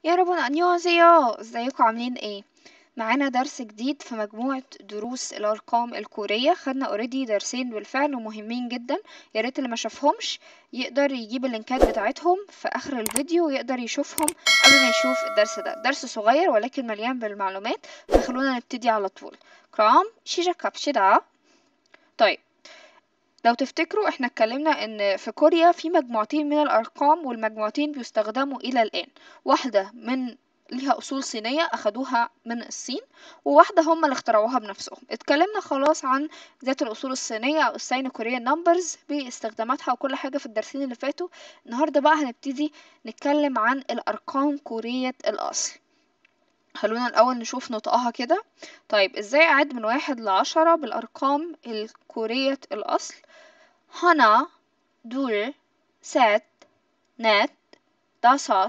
여러분 안녕하세요 ازيكم عاملين ايه معانا درس جديد في مجموعة دروس الأرقام الكورية خدنا اوريدي درسين بالفعل ومهمين جدا يا ريت اللي ما شافهمش يقدر يجيب اللينكات بتاعتهم في آخر الفيديو ويقدر يشوفهم قبل ما يشوف الدرس ده درس صغير ولكن مليان بالمعلومات فخلونا نبتدي على طول كرام شيجا كابشيدا طيب لو تفتكروا احنا اتكلمنا ان في كوريا في مجموعتين من الارقام والمجموعتين بيستخدموا الى الان واحدة من ليها اصول صينية اخدوها من الصين وواحدة هم اللي اخترعوها بنفسهم اتكلمنا خلاص عن ذات الاصول الصينية او الساين كوريان نمبرز باستخداماتها وكل حاجة في الدرسين اللي فاتوا النهاردة بقى هنبتدي نتكلم عن الارقام كورية الاصل خلونا الأول نشوف نطقها كده طيب ازاي أعد من واحد لعشرة بالأرقام الكورية الأصل هنا دول ست 넷 다섯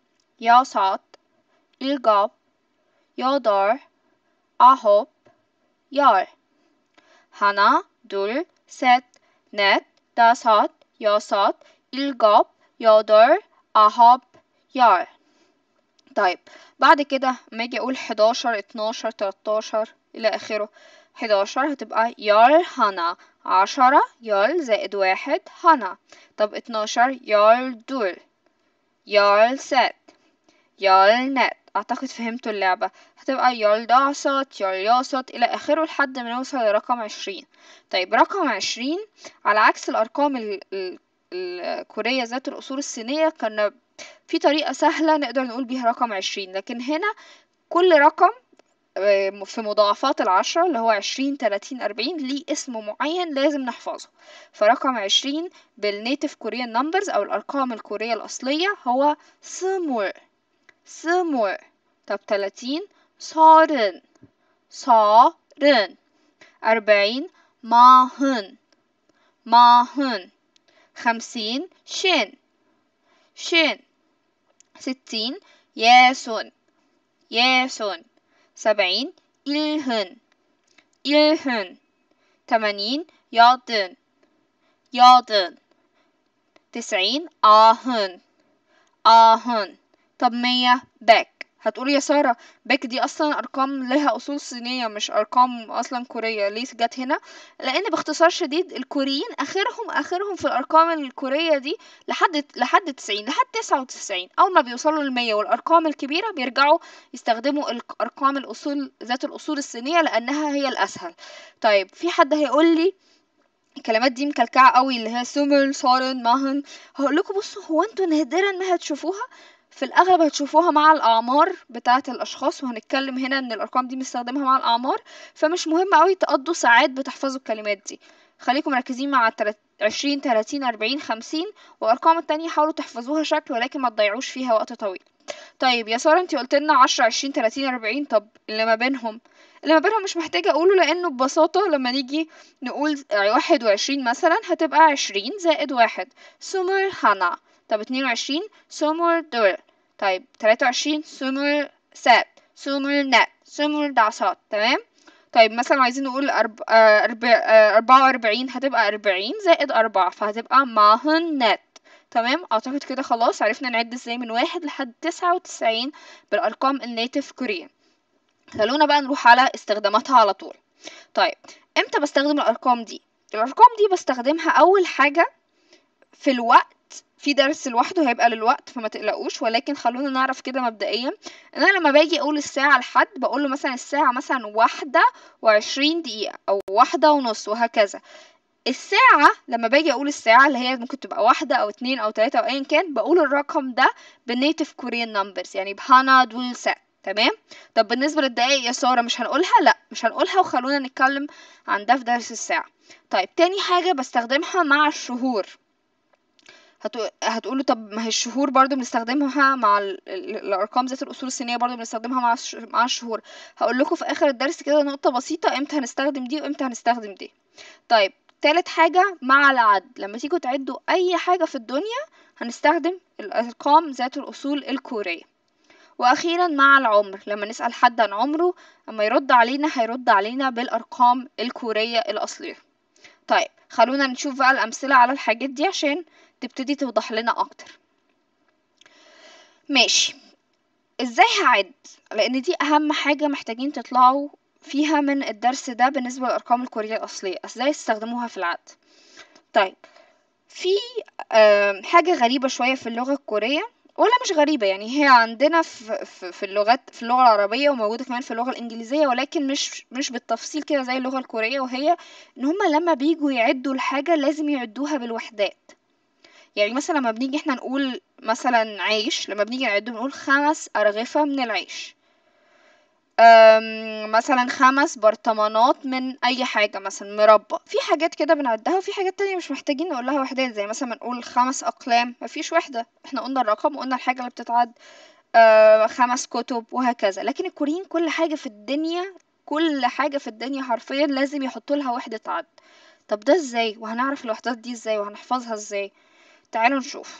여섯 일곱 여덟 아홉 열 하나 둘 셋 넷 다섯 여섯 일곱 여덟 아홉 열 طيب بعد كده اما اجي اقول 11 12 13 الى اخره 11 هتبقى يار هنا عشرة يار زائد واحد هنا طب 12 يار دول يار ست يار نت اعتقد فهمتوا اللعبة هتبقى يار دعصت يار ياصت الى اخره لحد ما نوصل لرقم عشرين طيب رقم عشرين على عكس الارقام ال ال الكورية ذات الاصول الصينية كان في طريقة سهلة نقدر نقول بيها رقم عشرين لكن هنا كل رقم في مضاعفات العشرة اللي هو عشرين تلاتين أربعين ليه اسم معين لازم نحفظه فرقم عشرين بالنيتف كوريان نمبرز أو الأرقام الكورية الأصلية هو سمور سمور طب تلاتين صارن صارن أربعين ماهن ماهن خمسين شن شن ستين ياسون ياسون سبعين إلهن إلهن تمانين يادن يادن تسعين آهن آهن طب مية بك هتقولي يا سارة باك دي اصلا ارقام لها اصول صينية مش ارقام اصلا كورية ليه جت هنا لان باختصار شديد الكوريين اخرهم اخرهم في الارقام الكورية دي لحد لحد 90 لحد 99 اول ما بيوصلوا للمية والارقام الكبيرة بيرجعوا يستخدموا الارقام الاصول ذات الاصول الصينية لانها هي الاسهل طيب في حد هيقول لي الكلمات دي مكلكعة قوي اللي هي سومر صارن ماهن هقول لكم بصوا هو انتوا نادرا ما هتشوفوها في الأغلب هتشوفوها مع الأعمار بتاعة الأشخاص وهنتكلم هنا إن الأرقام دي بنستخدمها مع الأعمار فمش مهم أوي تقضوا ساعات بتحفظوا الكلمات دي خليكم مركزين مع عشرين تلاتين أربعين خمسين والأرقام التانية حاولوا تحفظوها شكل ولكن ما تضيعوش فيها وقت طويل طيب يا سارة انتي قلت لنا عشرة عشرين تلاتين أربعين طب اللي ما بينهم اللي ما بينهم مش محتاجة أقوله لأنه ببساطة لما نيجي نقول واحد وعشرين مثلا هتبقى عشرين زائد واحد سمر هنا طب اتنين وعشرين سمر دول طيب تلاتة وعشرين سمر سات سمر نت سمر دعصات تمام طيب مثلا عايزين نقول أرب... أربعة وأربعين هتبقى أربعين زائد أربعة فهتبقى ماهن نت تمام اعتقد كده خلاص عرفنا نعد ازاي من واحد لحد تسعة وتسعين بالارقام النيتف كوريان خلونا بقى نروح على استخداماتها على طول طيب امتى بستخدم الارقام دي الارقام دي بستخدمها اول حاجة في الوقت في درس لوحده هيبقى للوقت فما تقلقوش ولكن خلونا نعرف كده مبدئيا ان انا لما باجي اقول الساعة لحد بقول له مثلا الساعة مثلا واحدة وعشرين دقيقة او واحدة ونص وهكذا الساعة لما باجي اقول الساعة اللي هي ممكن تبقى واحدة او اتنين او تلاتة او ايا كان بقول الرقم ده بالنيتف كوريان نمبرز يعني بهانا دول سات تمام طب بالنسبة للدقايق يا سارة مش هنقولها لا مش هنقولها وخلونا نتكلم عن ده في درس الساعة طيب تاني حاجة بستخدمها مع الشهور هتقو... هتقولوا طب ما هي الشهور برضو بنستخدمها مع ال... الارقام ذات الاصول الصينيه برضو بنستخدمها مع الش... مع الشهور هقول لكم في اخر الدرس كده نقطه بسيطه امتى هنستخدم دي وامتى هنستخدم دي طيب تالت حاجه مع العد لما تيجوا تعدوا اي حاجه في الدنيا هنستخدم الارقام ذات الاصول الكوريه واخيرا مع العمر لما نسال حد عن عمره اما يرد علينا هيرد علينا بالارقام الكوريه الاصليه طيب خلونا نشوف بقى الامثله على الحاجات دي عشان تبتدي توضح لنا اكتر ماشي ازاي هعد لان دي اهم حاجة محتاجين تطلعوا فيها من الدرس ده بالنسبة للارقام الكورية الاصلية ازاي تستخدموها في العد طيب في آم، حاجة غريبة شوية في اللغة الكورية ولا مش غريبة يعني هي عندنا في, في, في اللغات في اللغة العربية وموجودة كمان في اللغة الإنجليزية ولكن مش مش بالتفصيل كده زي اللغة الكورية وهي إن هما لما بيجوا يعدوا الحاجة لازم يعدوها بالوحدات يعني مثلا لما بنيجي احنا نقول مثلا عيش لما بنيجي نعده بنقول خمس أرغفة من العيش أم، مثلا خمس برطمانات من اي حاجة مثلا مربى في حاجات كده بنعدها وفي حاجات تانية مش محتاجين نقول لها وحدات زي مثلا نقول خمس اقلام مفيش وحدة احنا قلنا الرقم وقلنا الحاجة اللي بتتعد آه خمس كتب وهكذا لكن الكوريين كل حاجة في الدنيا كل حاجة في الدنيا حرفيا لازم يحطوا لها وحدة عد طب ده ازاي وهنعرف الوحدات دي ازاي وهنحفظها ازاي تعالوا نشوف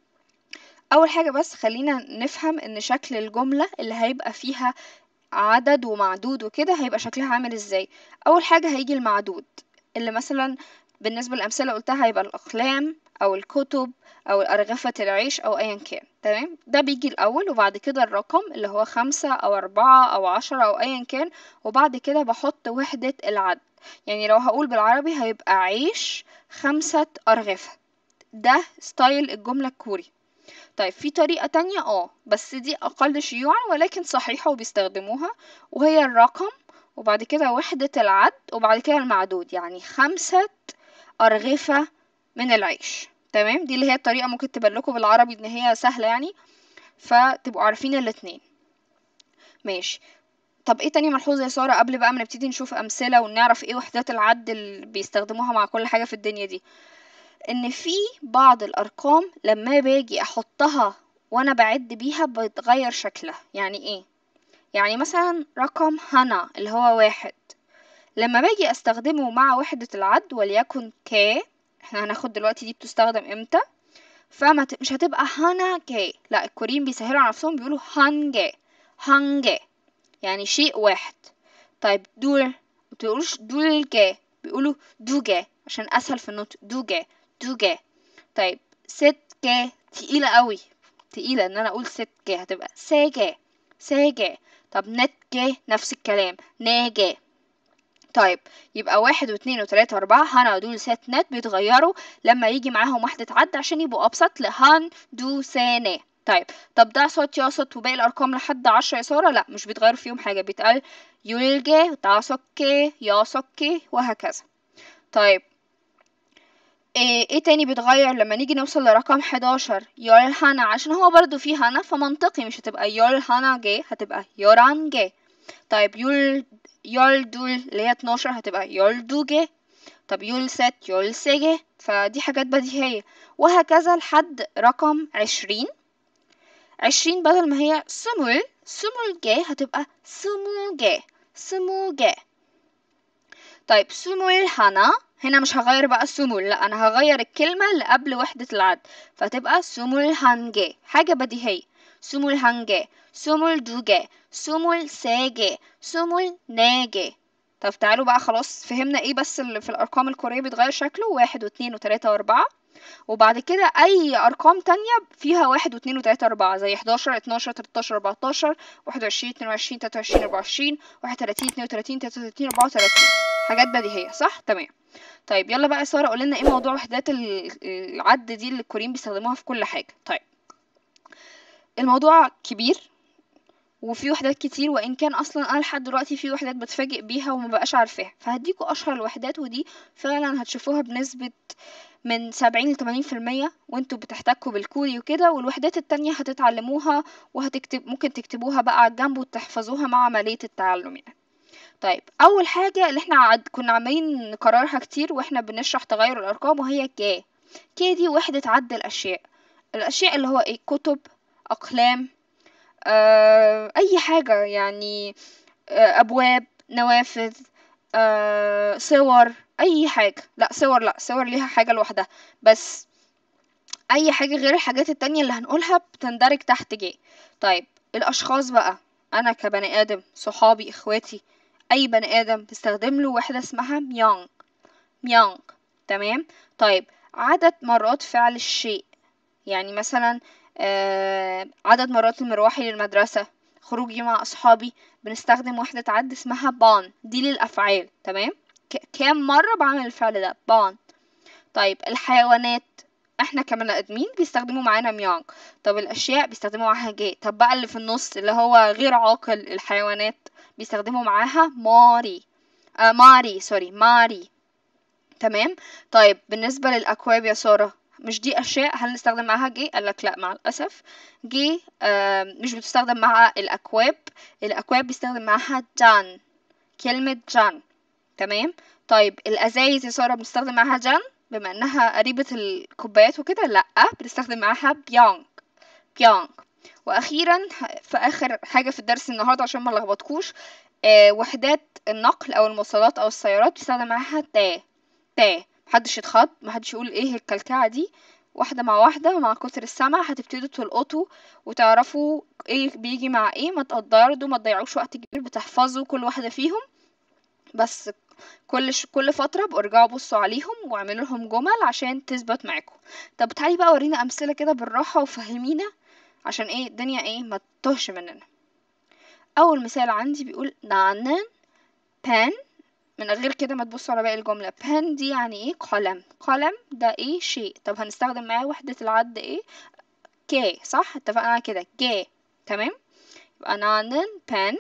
اول حاجة بس خلينا نفهم ان شكل الجملة اللي هيبقى فيها عدد ومعدود وكده هيبقى شكلها عامل ازاي اول حاجة هيجي المعدود اللي مثلا بالنسبة للأمثلة قلتها هيبقى الأقلام أو الكتب أو أرغفة العيش أو أيا كان تمام ده بيجي الأول وبعد كده الرقم اللي هو خمسة أو أربعة أو عشرة أو أيا كان وبعد كده بحط وحدة العد يعني لو هقول بالعربي هيبقى عيش خمسة أرغفة ده ستايل الجملة الكوري طيب في طريقة تانية اه بس دي أقل شيوعا ولكن صحيحة وبيستخدموها وهي الرقم وبعد كده وحدة العد وبعد كده المعدود يعني خمسة أرغفة من العيش تمام دي اللي هي الطريقة ممكن تبان لكم بالعربي ان هي سهلة يعني فتبقوا عارفين الاتنين ماشي طب ايه تاني ملحوظ يا سارة قبل بقى ما نبتدي نشوف أمثلة ونعرف ايه وحدات العد اللي بيستخدموها مع كل حاجة في الدنيا دي ان في بعض الارقام لما باجي احطها وانا بعد بيها بيتغير شكلها يعني ايه يعني مثلا رقم هنا اللي هو واحد لما باجي استخدمه مع وحدة العد وليكن ك احنا هناخد دلوقتي دي بتستخدم امتى فما ت... مش هتبقى هانا كي لا الكوريين بيسهلوا على نفسهم بيقولوا هانجي هانجي يعني شيء واحد طيب دول ما بتقولوش دولجي بيقولوا دوجي عشان اسهل في النطق دوجي دوجي طيب ست جي تقيلة قوي تقيلة ان انا اقول ست جي هتبقى ساجي ساجي طب نت جي نفس الكلام ناجي طيب يبقى واحد واثنين وثلاثة وأربعة هنا دول ست نت بيتغيروا لما يجي معاهم وحدة عد عشان يبقوا أبسط لهان دو سانة طيب طب ده صوت يا صوت وباقي الأرقام لحد عشرة يا سارة لا مش بيتغير فيهم حاجة بيتقال يولجي تاسوكي ياسوكي وهكذا طيب ايه, ايه تاني بيتغير لما نيجي نوصل لرقم 11 يورهانا عشان هو برضو فيه هنا فمنطقي مش هتبقى يورهانا جي هتبقى يوران جي طيب يول يول دول اللي هي 12 هتبقى يول دوجي طب يول ست يول سيجي فدي حاجات بديهية وهكذا لحد رقم 20 20 بدل ما هي سمول سمول جي هتبقى سمو جي سمو جي طيب سمول هنا هنا مش هغير بقى سمول لا انا هغير الكلمة اللي قبل وحدة العد فتبقى سمول هانجي حاجة بديهية سمول هانجي سمول دوجي سمول ساجي سمول ناجي طب تعالوا بقى خلاص فهمنا ايه بس اللي في الارقام الكورية بيتغير شكله واحد واثنين وثلاثة واربعة وبعد كده اي ارقام تانية فيها واحد واثنين وثلاثة واربعة زي 11 12 13 14 21 22 23 24 31 32 33 34 حاجات بديهية صح تمام طيب يلا بقى يا سارة قول لنا ايه موضوع وحدات العد دي اللي الكوريين بيستخدموها في كل حاجة طيب الموضوع كبير وفي وحدات كتير وان كان اصلا انا لحد دلوقتي في وحدات بتفاجئ بيها وما بقاش عارفاها فهديكوا اشهر الوحدات ودي فعلا هتشوفوها بنسبة من سبعين لتمانين في المية وانتوا بتحتكوا بالكوري وكده والوحدات التانية هتتعلموها وهتكتب ممكن تكتبوها بقى على الجنب وتحفظوها مع عملية التعلم يعني طيب اول حاجة اللي احنا عد... كنا عمالين نكررها كتير واحنا بنشرح تغير الارقام وهي كي كي دي وحدة عد الاشياء الاشياء اللي هو ايه كتب اقلام آه اي حاجة يعني آه ابواب نوافذ آه صور اي حاجة لا صور لا صور ليها حاجة لوحدها بس اي حاجة غير الحاجات التانية اللي هنقولها بتندرج تحت جي طيب الاشخاص بقى انا كبني ادم صحابي اخواتي اي بني ادم بستخدم له وحدة اسمها ميانج ميانج تمام طيب عدد مرات فعل الشيء يعني مثلا آه عدد مرات المروحي للمدرسة خروجي مع أصحابي بنستخدم وحدة عد اسمها بان دي للأفعال تمام ك- كام مرة بعمل الفعل ده بان طيب الحيوانات احنا كبني ادمين بيستخدموا معانا ميانج طب الاشياء بيستخدموا معاها جي طب بقى اللي في النص اللي هو غير عاقل الحيوانات بيستخدموا معاها ماري آه ماري سوري ماري تمام طيب بالنسبة للأكواب يا سارة مش دي أشياء هل نستخدم معاها جي؟ قال لك لا مع الأسف جي آه مش بتستخدم مع الأكواب الأكواب بيستخدم معاها جان كلمة جان تمام طيب الأزايز يا سارة بنستخدم معاها جان بما إنها قريبة الكوبايات وكده لأ بنستخدم معاها بيانج بيانج وأخيرا في آخر حاجة في الدرس النهاردة عشان ما لخبطكوش آه وحدات النقل أو المواصلات أو السيارات بيستخدم معاها تا تا محدش يتخض محدش يقول ايه الكلكعة دي واحدة مع واحدة مع كتر السمع هتبتدوا تلقطوا وتعرفوا ايه بيجي مع ايه ما تقدروا ما تضيعوش وقت كبير بتحفظوا كل واحدة فيهم بس كل ش... كل فترة بقوا ارجعوا بصوا عليهم واعملوا لهم جمل عشان تثبت معاكم طب تعالي بقى ورينا امثلة كده بالراحة وفهمينا عشان ايه الدنيا ايه ما تتوهش مننا اول مثال عندي بيقول 나는 pen من غير كده ما تبصوا على باقي الجملة pen دي يعني ايه قلم قلم ده ايه شيء طب هنستخدم معاه وحدة العد ايه ك صح اتفقنا على كده ج تمام يبقى 나는 pen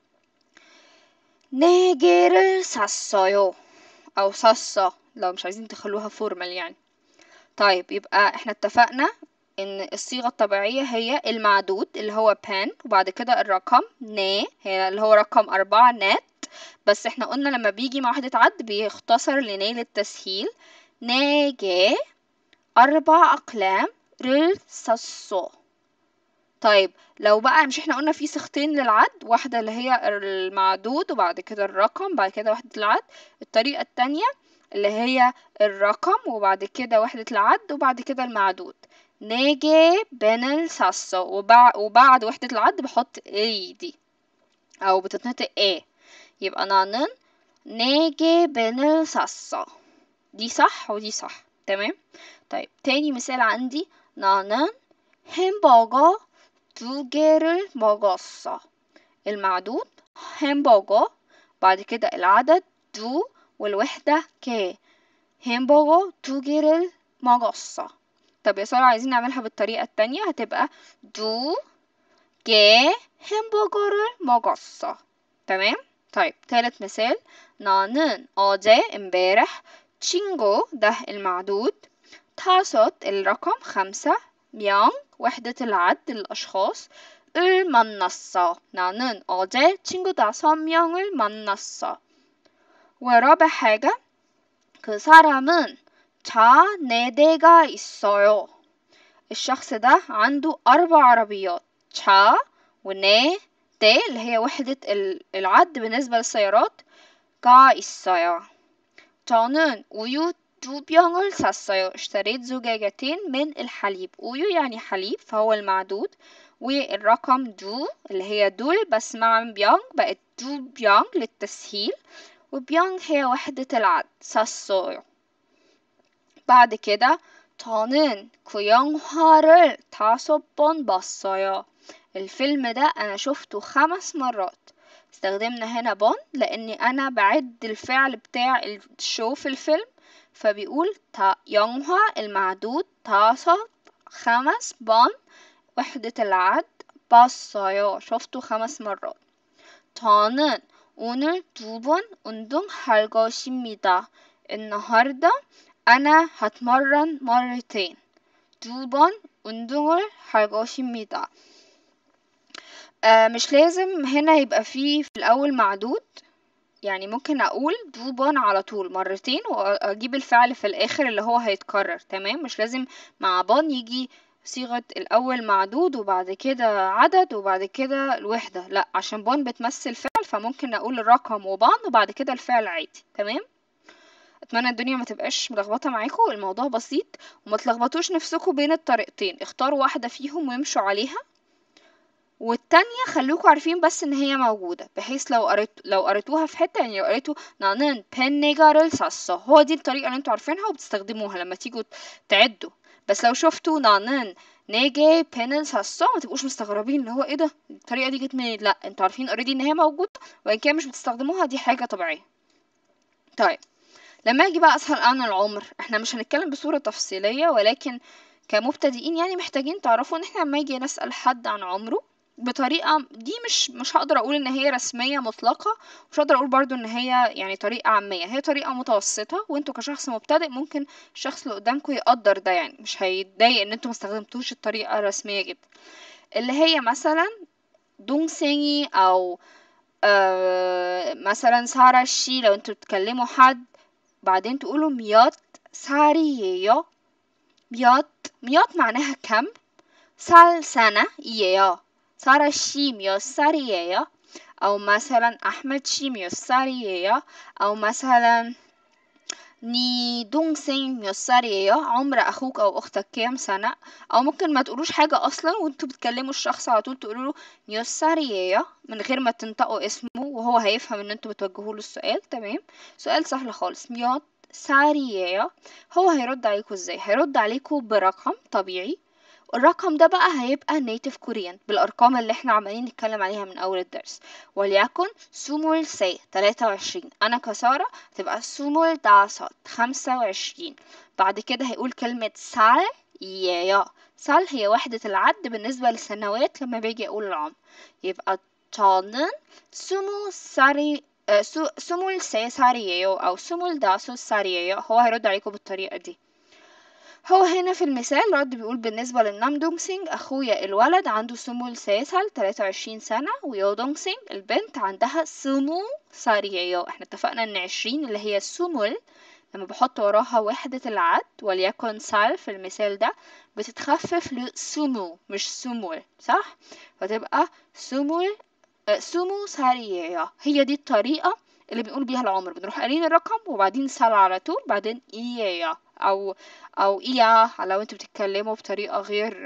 네 개를 샀어요 او 샀어 لو مش عايزين تخلوها فورمال يعني طيب يبقى احنا اتفقنا ان الصيغة الطبيعية هي المعدود اللي هو pen وبعد كده الرقم ن هي اللي هو رقم أربعة نت بس احنا قلنا لما بيجي مع وحدة عد بيختصر لنيل التسهيل نيجي أربع أقلام 를 샀어 طيب لو بقى مش احنا قلنا في صيغتين للعد واحدة اللي هي المعدود وبعد كده الرقم بعد كده وحدة العد الطريقة التانية اللي هي الرقم وبعد كده وحدة العد وبعد كده المعدود نيجي بنل 샀어 وبعد, وبعد وحدة العد بحط اي دي او بتتنطق ايه يبقى 나는 네 개 펜을 샀어 دي صح ودي صح تمام طيب تاني مثال عندي 나는 햄버거 두 개를 먹었어 المعدود 햄버거 بعد كده العدد دو والوحدة ك 햄버거 두 개를 먹었어 طب يا سارة عايزين نعملها بالطريقة التانية هتبقى دو 개 햄버거를 먹었어 تمام طيب تالت مثال 나는 어제 امبارح 친구 ده المعدود 다섯 الرقم خمسة 명 وحدة العد للأشخاص 을 만났어 나는 어제 친구 다섯 명을 만났어 ورابع حاجة 그 사람은 차 네 대가 있어요 الشخص ده عنده أربع عربيات 차 و네 대 اللي هي وحدة العد بالنسبة للسيارات 가 있어요. 저는 우유 두 병을 샀어요. اشتريت زجاجتين من الحليب. 우유 يعني حليب فهو المعدود والرقم دو اللي هي دول بس مع بيانج بقت دو بيانج للتسهيل وبيانج هي وحدة العد 샀어요. بعد كده 저는 그 영화를 다섯 번 봤어요. الفيلم ده انا شفته خمس مرات استخدمنا هنا بون لاني انا بعد الفعل بتاع الشو في الفيلم فبيقول تا يونغها المعدود تاسط خمس بون وحدة العد 봤어요 شفته خمس مرات 저는 오늘 두 번 운동할 것입니다 النهاردة أنا هتمرن مرتين 두 번 운동을 할 것입니다 آه مش لازم هنا يبقى فيه في الأول معدود يعني ممكن أقول دوبان على طول مرتين وأجيب الفعل في الآخر اللي هو هيتكرر تمام مش لازم مع بان يجي صيغة الأول معدود وبعد كده عدد وبعد كده الوحدة لا عشان بان بتمثل فعل فممكن أقول الرقم وبان وبعد كده الفعل عادي تمام اتمنى الدنيا ما تبقاش ملخبطه معاكم الموضوع بسيط وما تلخبطوش نفسكم بين الطريقتين اختاروا واحده فيهم وامشوا عليها والتانية خلوكوا عارفين بس ان هي موجودة بحيث لو قريت لو قريتوها في حتة يعني لو قريتوا 나는 펜네가를 샀어 هو دي الطريقة اللي انتوا عارفينها وبتستخدموها لما تيجوا تعدوا بس لو شفتوا 나는 نيجي بينن ساسو ما تبقوش مستغربين اللي هو ايه ده الطريقه دي جت منين لا انتوا عارفين اوريدي ان هي موجوده وان كان مش بتستخدموها دي حاجه طبيعيه طيب لما اجي بقى اسال عن العمر احنا مش هنتكلم بصوره تفصيليه ولكن كمبتدئين يعني محتاجين تعرفوا ان احنا لما يجي نسال حد عن عمره بطريقه دي مش مش هقدر اقول ان هي رسميه مطلقه مش هقدر اقول برضو ان هي يعني طريقه عاميه هي طريقه متوسطه وانتوا كشخص مبتدئ ممكن الشخص اللي قدامكم يقدر ده يعني مش هيتضايق ان انتوا ما استخدمتوش الطريقه الرسميه جدا اللي هي مثلا دونسيني او آه مثلا سارة شي لو انتوا بتكلموا حد بعدين تقولوا ميات ساريي요 ميات ميات معناها كم سال سنة إياه سارة شي ميات ساريي요 أو مثلا أحمد شي ميات ساريي요 أو مثلا ني دونسين ميات ساريي요 عمر أخوك أو أختك كام سنة أو ممكن ما تقولوش حاجة أصلا وانتوا بتكلموا الشخص على طول تقولوا له ميات ساريي요 من غير ما تنطقوا اسمه وهو هيفهم ان انتوا بتوجهوا له السؤال تمام سؤال سهل خالص ميات سارية هو هيرد عليكم ازاي هيرد عليكم برقم طبيعي الرقم ده بقى هيبقى نيتف كوريان بالارقام اللي احنا عمالين نتكلم عليها من اول الدرس وليكن سومول سي 23 انا كسارة تبقى سومول داسات 25 بعد كده هيقول كلمة سال يا سال هي وحدة العد بالنسبة للسنوات لما باجي اقول العمر يبقى 저는 스무 살이 스물 세 살이에요 أو 스물 다섯 살이에요 هو هيرد عليكم بالطريقة دي هو هنا في المثال رد بيقول بالنسبة للنام دونغسينج أخويا الولد عنده سمول سيسال 23 سنة ويو دونغسينج البنت عندها سمو سارييو احنا اتفقنا ان 20 اللي هي سمول لما بحط وراها وحدة العد وليكن سال في المثال ده بتتخفف لسمو مش سمول صح فتبقى سمول سمو سارية هي دي الطريقة اللي بنقول بيها العمر بنروح قايلين الرقم وبعدين سال على طول بعدين إياه أو أو إياه لو انتوا بتتكلموا بطريقة غير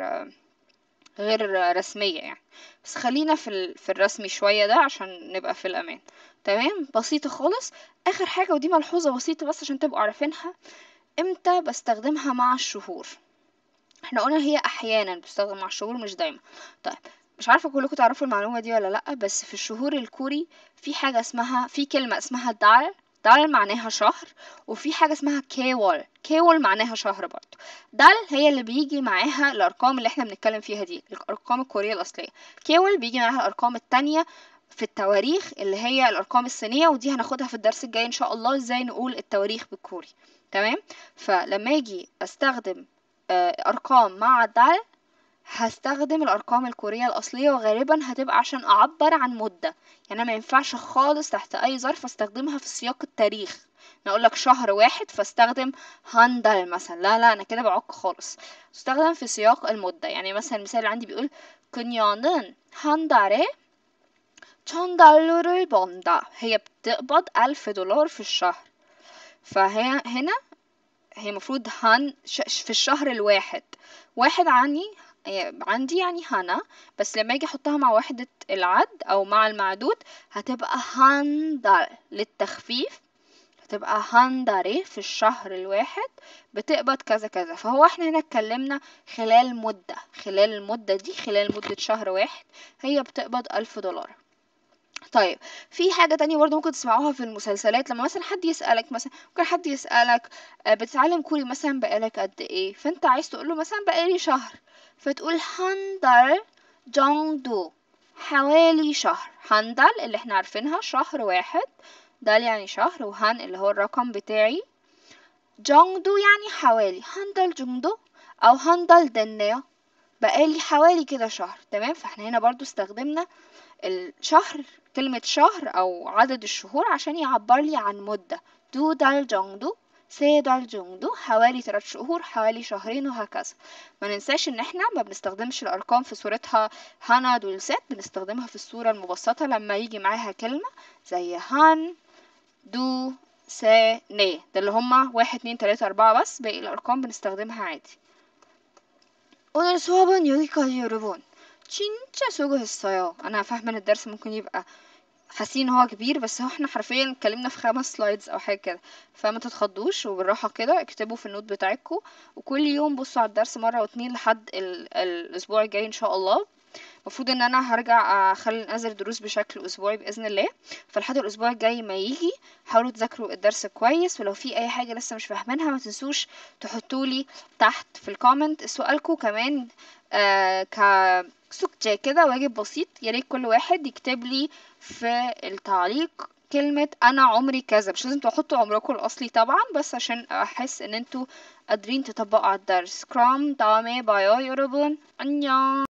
غير رسمية يعني بس خلينا في في الرسمي شوية ده عشان نبقى في الأمان تمام بسيطة خالص آخر حاجة ودي ملحوظة بسيطة بس عشان تبقوا عارفينها امتى بستخدمها مع الشهور احنا قلنا هي أحيانا بتستخدم مع الشهور مش دايما طيب مش عارفة كلكم تعرفوا المعلومة دي ولا لأ بس في الشهور الكوري في حاجة اسمها في كلمة اسمها دال دال معناها شهر وفي حاجة اسمها كيول كيول معناها شهر برضه دال هي اللي بيجي معاها الأرقام اللي احنا بنتكلم فيها دي الأرقام الكورية الأصلية كيول بيجي معاها الأرقام التانية في التواريخ اللي هي الأرقام الصينية ودي هناخدها في الدرس الجاي إن شاء الله ازاي نقول التواريخ بالكوري تمام فلما اجي استخدم أرقام مع دال هستخدم الارقام الكوريه الاصليه وغالبا هتبقى عشان اعبر عن مده يعني ما ينفعش خالص تحت اي ظرف استخدمها في سياق التاريخ انا اقول لك شهر واحد فاستخدم هاندل مثلا لا لا انا كده بعك خالص استخدم في سياق المده يعني مثلا المثال اللي عندي بيقول كنيانن 한 달에 천 달러를 번다 هي بتقبض ألف دولار في الشهر فهي هنا هي مفروض هان في الشهر الواحد واحد عني عندي يعني هنا بس لما اجي احطها مع وحدة العد او مع المعدود هتبقى هاندر للتخفيف هتبقى هاندري في الشهر الواحد بتقبض كذا كذا فهو احنا هنا اتكلمنا خلال مدة خلال المدة دي خلال مدة شهر واحد هي بتقبض ألف دولار طيب في حاجة تانية برضه ممكن تسمعوها في المسلسلات لما مثلا حد يسألك مثلا ممكن حد يسألك بتتعلم كوري مثلا بقالك قد ايه فانت عايز تقوله مثلا بقالي شهر فتقول هندر جونغدو حوالي شهر هندل اللي احنا عارفينها شهر واحد دال يعني شهر وهان اللي هو الرقم بتاعي جونغدو يعني حوالي هندل جونغدو او هندل دنيا بقالي حوالي كده شهر تمام فاحنا هنا برضو استخدمنا الشهر كلمة شهر أو عدد الشهور عشان يعبر لي عن مدة دو دال جونغدو سي دال جونغدو حوالي ثلاث شهور حوالي شهرين وهكذا ما ننساش ان احنا ما بنستخدمش الارقام في صورتها هانا دول ست بنستخدمها في الصورة المبسطة لما يجي معاها كلمة زي هان دو سي ني ده اللي هما واحد اتنين تلاتة اربعة بس باقي الارقام بنستخدمها عادي 오늘 수업은 여기까지 여러분 진짜 수고했어요. أنا فاهمة إن الدرس ممكن يبقى حاسين ان هو كبير بس هو احنا حرفيا اتكلمنا في خمس سلايدز او حاجه كده فما تتخضوش وبالراحه كده اكتبوا في النوت بتاعتكم وكل يوم بصوا على الدرس مره واتنين لحد ال... الاسبوع الجاي ان شاء الله المفروض ان انا هرجع اخلي انزل دروس بشكل اسبوعي باذن الله فلحد الاسبوع الجاي ما يجي حاولوا تذاكروا الدرس كويس ولو في اي حاجه لسه مش فاهمينها ما تنسوش تحطولي تحت في الكومنت سؤالكم كمان آه ك سكتة كده واجب بسيط يا ريت كل واحد يكتب لي في التعليق كلمة أنا عمري كذا مش لازم تحطوا عمركم الأصلي طبعا بس عشان أحس إن انتوا قادرين تطبقوا على الدرس كرام دامي بايو يوربون أنيون